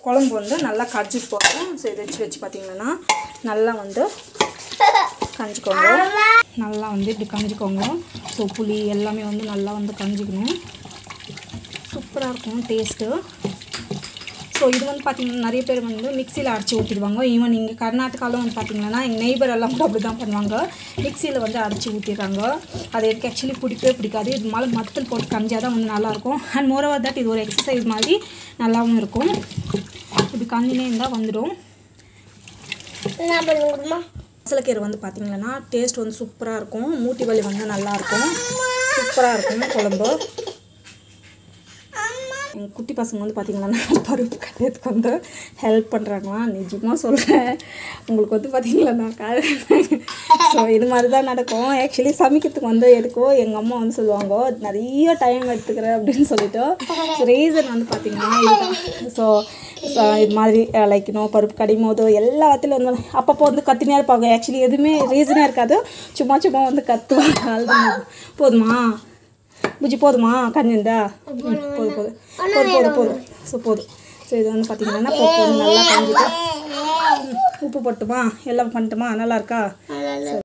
குழம்பு வந்து நல்லா கரைச்சிட்டு போகிறோம் ஸோ இதை வச்சு வச்சு பார்த்தீங்கன்னா நல்லா வந்து கஞ்சிக்கோங்க நல்லா வந்து இப்படி கஞ்சிக்கோங்க ஸோ புளி எல்லாமே வந்து நல்லா வந்து கஞ்சிக்கணும் சூப்பராக இருக்கும் டேஸ்ட்டு ஸோ இது வந்து பார்த்திங்கன்னா நிறைய பேர் வந்து மிக்சியில் அரைச்சி ஊற்றிடுவாங்க ஈவன் இங்கே கர்நாடகாவில் வந்து பார்த்திங்கன்னா எங்கள் நெய்பர் எல்லாம் கூட அப்படி தான் பண்ணுவாங்க மிக்சியில் வந்து அரைச்சி ஊற்றிடுறாங்க அது எனக்கு ஆக்சுவலி பிடிக்கவே பிடிக்காது இது மேலே மத்தல் போட்டு கஞ்சியாக தான் வந்து நல்லாயிருக்கும் அண்ட் மோரோவர் தட் இது ஒரு எக்ஸசைஸ் மாதிரி நல்லாவும் இருக்கும் இப்படி கஞ்சினே இருந்தால் வந்துடும் என்ன பண்ணுங்கம்மா மசலக்கீரை வந்து பார்த்திங்கன்னா டேஸ்ட் வந்து சூப்பராக இருக்கும் மூட்டி வலி வந்து நல்லாயிருக்கும் சூப்பராக இருக்கும் குழம்பு எங்கள் குட்டி பசங்க வந்து பார்த்திங்கன்னா பருப்பு கடையத்துக்கு வந்து ஹெல்ப் பண்ணுறாங்களா நிஜமாக சொல்கிறேன் உங்களுக்கு வந்து பார்த்திங்களா ஸோ இது மாதிரி தான் நடக்கும் ஆக்சுவலி சமைக்கிறதுக்கு வந்து எடுக்கும் எங்கள் அம்மா வந்து சொல்லுவாங்க நிறைய டைம் எடுத்துக்கிறேன் அப்படின்னு சொல்லிட்டு ரீசன் வந்து பார்த்திங்கன்னா இதுதான் ஸோ இது மாதிரி லைக் இன்னும் பருப்பு கடியும் போது எல்லாத்துலையும் வந்து அப்பப்போ வந்து கத்தினே இருப்பாங்க ஆக்சுவலி எதுவுமே ரீசனே இருக்காது சும்மா சும்மா வந்து கத்துவாங்க அதுதான் போதுமா புஜி போதுமா கஞ்சிந்தா ம், போதும் போதும் போதும் போதும் போதும் ஸோ போதும் ஸோ இது வந்து பார்த்தீங்கன்னா போதும் நல்லா கஞ்சிட்டு உப்பு போட்டுமா எல்லாம் பண்ணட்டுமா நல்லா இருக்கா நல்லா